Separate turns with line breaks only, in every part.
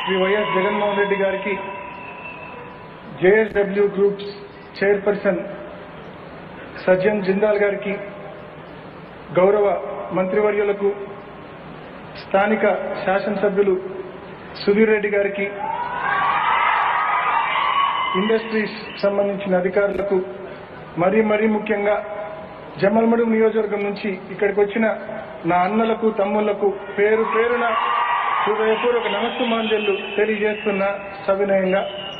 Shri YS Jaganmohan Reddy గారికి JSW groups chairperson Sajjan Jindal గారికి గౌరవ మంత్రివర్యులకు స్థానిక శాసనసభ్యులు సుధీర్ రెడ్డి గారికి ఇండస్ట్రీస్ సంబంధించిన అధికారులకు మరీ మరీ ముఖ్యంగా జమ్మలమడుగు నియోజకవర్గం నుంచి ఇక్కడికి వచ్చిన నా అన్నలకు తమ్ముళ్లకు పేరు పేరున హృదయపూర్వక నమస్సుమాంజలు తెలియజేస్తున్న సవినయంగా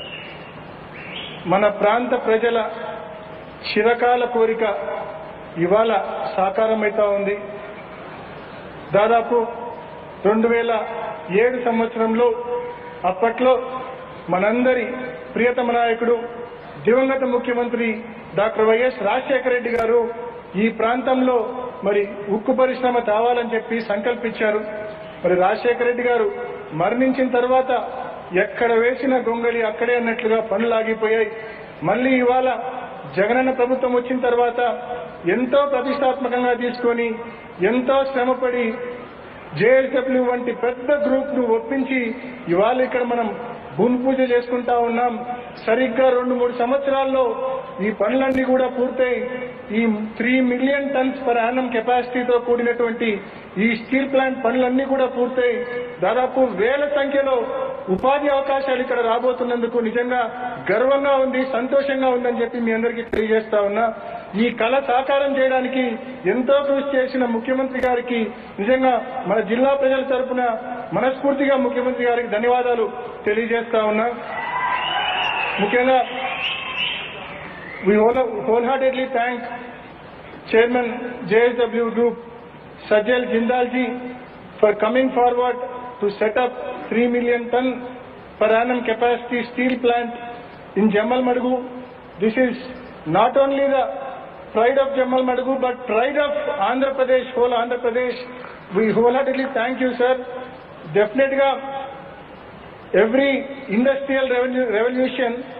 మన ప్రాంత ప్రజల చిరకాల కోరిక ఇవాళ సాకారమైతా ఉంది దాదాపు రెండు వేల ఏడు సంవత్సరంలో అప్పట్లో మనందరి ప్రియతమ నాయకుడు దివంగత ముఖ్యమంత్రి డాక్టర్ వైఎస్ రాజశేఖర రెడ్డి గారు ఈ ప్రాంతంలో మరి ఉక్కు పరిశ్రమ తేవాలని చెప్పి సంకల్పించారు మరి రాజశేఖర రెడ్డి గారు మరణించిన తర్వాత ఎక్కడ వేసిన గొంగలి అక్కడే అన్నట్లుగా పనులు ఆగిపోయాయి మళ్ళీ ఇవాళ జగనన్న ప్రభుత్వం వచ్చిన తర్వాత ఎంతో ప్రతిష్టాత్మకంగా తీసుకొని ఎంతో శ్రమపడి జేఎస్డబ్ల్యూ వంటి పెద్ద గ్రూప్ ను ఒప్పించి ఇవాళ ఇక్కడ మనం భూమి పూజ చేసుకుంటా ఉన్నాం సరిగ్గా రెండు మూడు సంవత్సరాల్లో ఈ పనులన్నీ కూడా పూర్తయి ఈ three million tons per annum కెపాసిటీతో కూడినటువంటి ఈ స్టీల్ ప్లాంట్ పనులన్నీ కూడా పూర్తయి దాదాపు వేల సంఖ్యలో ఉపాధి అవకాశాలు ఇక్కడ రాబోతున్నందుకు నిజంగా గర్వంగా ఉంది సంతోషంగా ఉందని చెప్పి మీ అందరికీ తెలియజేస్తా ఉన్నా ఈ కళ సాకారం చేయడానికి ఎంతో కృషి చేసిన ముఖ్యమంత్రి గారికి నిజంగా మన జిల్లా ప్రజల తరపున మనస్ఫూర్తిగా ముఖ్యమంత్రి గారికి ధన్యవాదాలు తెలియజేస్తా ఉన్నా ముఖ్యంగా we wholeheartedly thank Chairman JSW Group, Sajal Jindalji, for coming forward to set up 3 million ton per annum capacity steel plant in Jamal Madugu. This is not only the pride of Jamal Madugu, but pride of Andhra Pradesh, whole Andhra Pradesh. We wholeheartedly thank you, sir. Definitely, every industrial revenue, revolution